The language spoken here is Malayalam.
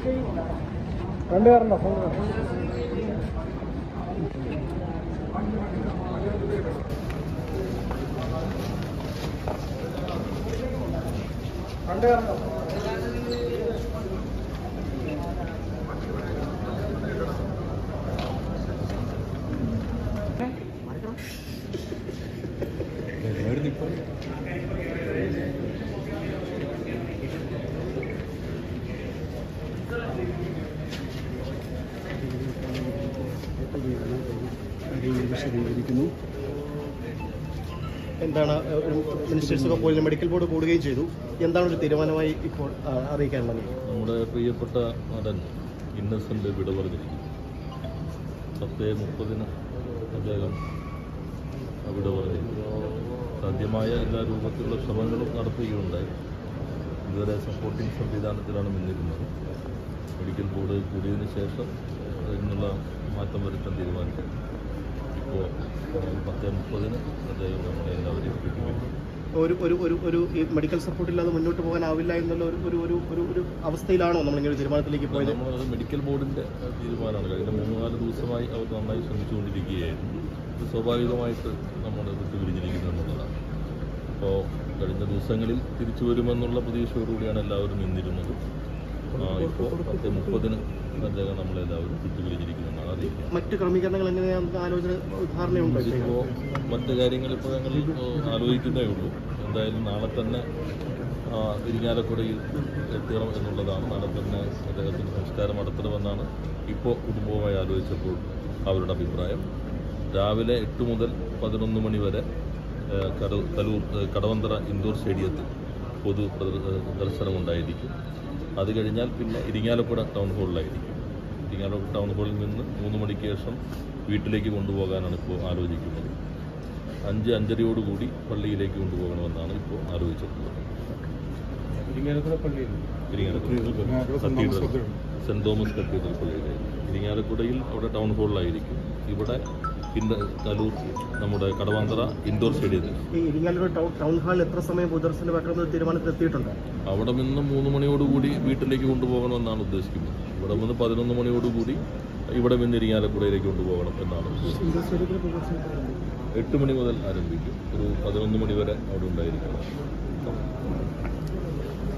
രണ്ട് പേരുണ്ടോ ഫോൺ രണ്ട് പേരുണ്ടോ വിശദീകരിക്കുന്നു എന്താണ് ഒരു മിനിസ്റ്റേഴ്സ് ഒക്കെ പോയി മെഡിക്കൽ ബോർഡ് കൂടുകയും ചെയ്തു എന്താണ് ഒരു തീരുമാനമായി ഇപ്പോൾ ആ, അറിയിക്കാനുള്ളത് നമ്മുടെ പ്രിയപ്പെട്ട നടൻ ഇന്നസെൻ്റ് വിട പറഞ്ഞിരിക്കുന്നു പത്ത് മുപ്പതിന് അദ്ദേഹം വിട പറഞ്ഞിരിക്കുന്നു സാധ്യമായ എല്ലാ രൂപത്തിലുള്ള ശ്രമങ്ങളും നടത്തുകയുണ്ടായി ഇതുവരെ സപ്പോർട്ടിംഗ് സംവിധാനത്തിലാണ് നിന്നിരുന്നത് മെഡിക്കൽ ബോർഡ് കൂടിയതിന് ശേഷം അതിനുള്ള മാറ്റം വരുത്താൻ തീരുമാനിച്ചു ഇപ്പോൾ പത്ത് മുപ്പതിന് അദ്ദേഹം നമ്മളെ എല്ലാവരെയും വിട്ടുവരും ഒരു ഒരു ഒരു ഒരു ഈ മെഡിക്കൽ സപ്പോർട്ട് ഇല്ലാതെ മുന്നോട്ട് പോകാനാവില്ല എന്നുള്ള ഒരു ഒരു ഒരു ഒരു ഒരു അവസ്ഥയിലാണോ നമ്മളിങ്ങനെ ഒരു തീരുമാനത്തിലേക്ക് പോയത് നമ്മളത് മെഡിക്കൽ ബോർഡിന്റെ അഹ്, തീരുമാനമാണ് കഴിഞ്ഞ മൂന്ന് നാല് ദിവസമായി അവർ നന്നായി ശ്രമിച്ചുകൊണ്ടിരിക്കുകയായിരുന്നു ഇത് സ്വാഭാവികമായിട്ട് നമ്മൾ വിട്ടുപിരിഞ്ഞിരിക്കുന്നു എന്നുള്ളതാണ് അപ്പോൾ കഴിഞ്ഞ ദിവസങ്ങളിൽ തിരിച്ചു വരുമെന്നുള്ള പ്രതീക്ഷയോടുകൂടിയാണ് എല്ലാവരും നിന്നിരുന്നത് ഇപ്പോൾ പത്ത് മുപ്പതിന് അദ്ദേഹം നമ്മളെല്ലാവരും വിട്ടുപിരിഞ്ഞിരിക്കുമെന്നാണ് അറിയിക്കുന്നത് മറ്റ് ക്രമീകരണങ്ങൾ എങ്ങനെയാണെന്ന് ആലോചന ധാരണയുണ്ടോ ഇപ്പോൾ മറ്റ് കാര്യങ്ങൾ ഇപ്പോൾ ഞങ്ങൾ ആലോചിക്കുന്നേ ഉള്ളൂ എന്തായാലും നാളെ തന്നെ ആ, ഇരിങ്ങാലക്കുടയിൽ എത്തണം എന്നുള്ളതാണ് നാളെ തന്നെ അദ്ദേഹത്തിൻ്റെ സംസ്കാരം നടത്തണമെന്നാണ് ഇപ്പോൾ കുടുംബവുമായി ആലോചിച്ചപ്പോൾ അവരുടെ അഭിപ്രായം രാവിലെ എട്ട് മുതൽ പതിനൊന്ന് മണി വരെ ആ, കട കലൂർ ആ, കടവന്തറ ഇൻഡോർ സ്റ്റേഡിയത്തിൽ പൊതു പ്രദ- ദർശനമുണ്ടായിരിക്കും അത് കഴിഞ്ഞാൽ പിന്നെ ഇരിങ്ങാലക്കുട ടൗൺ ഹാളിലായിരിക്കും ഇരിങ്ങാലക്കുട ടൗൺ ഹാളിൽ നിന്ന് മൂന്ന് മണിക്ക് ശേഷം വീട്ടിലേക്ക് കൊണ്ടുപോകാനാണ് ഇപ്പോൾ ആലോചിക്കുന്നത് അഞ്ച് അഞ്ചരയോടുകൂടി പള്ളിയിലേക്ക് കൊണ്ടുപോകണമെന്നാണ് ഇപ്പോൾ ആലോചിച്ചിട്ടുള്ളത് Irinjalakuda cathedral saint Thomas cathedral പള്ളിയിലായിരിക്കും ഇരിങ്ങാലക്കുടയിൽ അവിടെ ടൗൺ ഹാളിലായിരിക്കും ഇവിടെ ഇന്ന കലൂർ നമ്മുടെ കടവാന്തറ ഇൻഡോർ സ്റ്റേഡിയത്തിൽ ഈ ഇരിങ്ങാലൂർ ടൗൺ ടൗൺ ഹാളിൽ എത്ര സമയം പൊതുദർശനം വെക്കണമെന്ന് തീരുമാനത്തിൽ എത്തിയിട്ടുണ്ട് അവിടെ നിന്ന് മൂന്ന് മണിയോടുകൂടി വീട്ടിലേക്ക് കൊണ്ടുപോകണമെന്നാണ് ഉദ്ദേശിക്കുന്നത് ഇവിടെ നിന്ന് പതിനൊന്ന് മണിയോടുകൂടി ഇവിടെ നിന്ന് ഇരിങ്ങാലക്കുടയിലേക്ക് കൊണ്ടുപോകണം എന്നാണ് ഉദ്ദേശിക്കുന്നത് എട്ട് മണി മുതൽ ആരംഭിക്കും ഒരു പതിനൊന്ന് മണി വരെ അവിടെ ഉണ്ടായിരിക്കണം